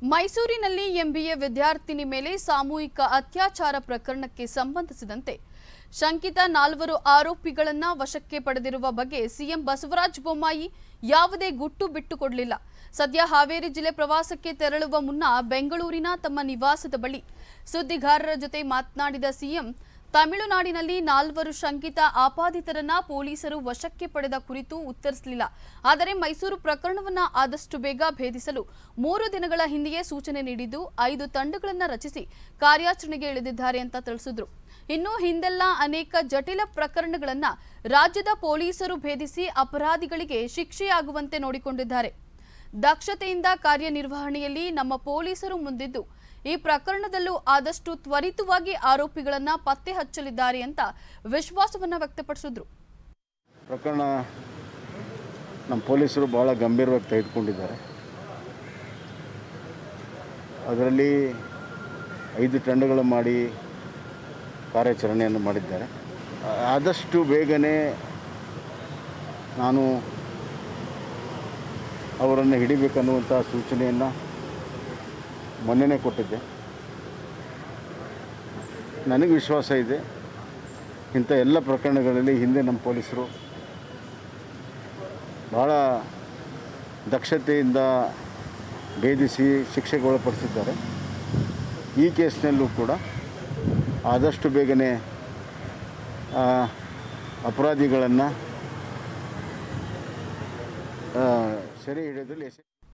ಮೈಸೂರಿನಲ್ಲಿ ಎಂಬಿಎ ವಿದ್ಯಾರ್ಥಿನಿ ಮೇಲೆ ಸಾಮೂಹಿಕ ಅತ್ಯಾಚಾರ ಪ್ರಕರಣಕ್ಕೆ ಸಂಬಂಧಿಸಿದಂತೆ ಶಂಕಿತ ನಾಲ್ವರು ಆರೋಪಿಗಳನ್ನ ವಶಕ್ಕೆ ಪಡೆದಿರುವ ಬಗ್ಗೆ ಸಿಎಂ ಬಸವರಾಜ ಬೊಮ್ಮಾಯಿ ಯಾವುದೇ ಗುಟ್ಟು ಬಿಟ್ಟುಕೊಡಲಿಲ್ಲ ಸದ್ಯ ಹಾವೇರಿ ಜಿಲ್ಲೆ ಪ್ರವಾಸಕ್ಕೆ ತೆರಳುವ ಮುನ್ನ ಬೆಂಗಳೂರಿನ ತಮ್ಮ ನಿವಾಸದ ಬಳಿ ಸುದ್ದಿಗಾರರ ಜೊತೆ ಮಾತನಾಡಿದ ಸಿಎಂ ತಮಿಳುನಾಡಿನಲ್ಲಿ ನಾಲ್ವರು ಶಂಕಿತ ಆಪಾದಿತರನ್ನ ಪೊಲೀಸರು ವಶಕ್ಕೆ ಪಡೆದ ಕುರಿತು ಉತ್ತರಿಸಲಿಲ್ಲ ಆದರೆ ಮೈಸೂರು ಪ್ರಕರಣವನ್ನ ಆದಷ್ಟು ಬೇಗ ಭೇದಿಸಲು ಮೂರು ದಿನಗಳ ಹಿಂದೆಯೇ ಸೂಚನೆ ನೀಡಿದ್ದು ಐದು ತಂಡಗಳನ್ನು ರಚಿಸಿ ಕಾರ್ಯಾಚರಣೆಗೆ ಇಳಿದಿದ್ದಾರೆ ಅಂತ ತಿಳಿಸಿದ್ರು ಇನ್ನು ಹಿಂದೆಲ್ಲ ಅನೇಕ ಜಟಿಲ ಪ್ರಕರಣಗಳನ್ನ ರಾಜ್ಯದ ಪೊಲೀಸರು ಭೇದಿಸಿ ಅಪರಾಧಿಗಳಿಗೆ ಶಿಕ್ಷೆಯಾಗುವಂತೆ ನೋಡಿಕೊಂಡಿದ್ದಾರೆ ದಕ್ಷತೆಯಿಂದ ಕಾರ್ಯನಿರ್ವಹಣೆಯಲ್ಲಿ ನಮ್ಮ ಪೊಲೀಸರು ಮುಂದಿದ್ದು ಈ ಪ್ರಕರಣದಲ್ಲೂ ಆದಷ್ಟು ತ್ವರಿತವಾಗಿ ಆರೋಪಿಗಳನ್ನ ಪತ್ತೆ ಹಚ್ಚಲಿದ್ದಾರೆ ಅಂತ ವಿಶ್ವಾಸವನ್ನ ವ್ಯಕ್ತಪಡಿಸಿದ್ರು ಪ್ರಕರಣ ನಮ್ಮ ಪೊಲೀಸರು ಭಾಳ ಗಂಭೀರವಾಗಿ ತೆಗೆದುಕೊಂಡಿದ್ದಾರೆ ಅದರಲ್ಲಿ ಐದು ತಂಡಗಳು ಮಾಡಿ ಕಾರ್ಯಾಚರಣೆಯನ್ನು ಮಾಡಿದ್ದಾರೆ ಆ- ಆದಷ್ಟು ಬೇಗನೆ ನಾನು ಅವರನ್ನು ಹಿಡಿಬೇಕನ್ನುವಂಥ ಸೂಚನೆಯನ್ನು ಮೊನ್ನೆನೇ ಕೊಟ್ಟಿದ್ದೆ ನನಗೆ ವಿಶ್ವಾಸ ಇದೆ ಇಂಥ ಎಲ್ಲ ಪ್ರಕರಣಗಳಲ್ಲಿ ಹಿಂದೆ ನಮ್ಮ ಪೊಲೀಸರು ಭಾಳ ದಕ್ಷತೆಯಿಂದ ಭೇದಿಸಿ ಶಿಕ್ಷೆಗೆ ಒಳಪಡಿಸಿದ್ದಾರೆ ಈ ಕೇಸ್ನಲ್ಲೂ ಕೂಡ ಆದಷ್ಟು ಬೇಗನೆ ಆ, ಅಪರಾಧಿಗಳನ್ನು ಸೆರೆ ಹಿಡಿಯೋದ್ರಲ್ಲಿ ಯಶ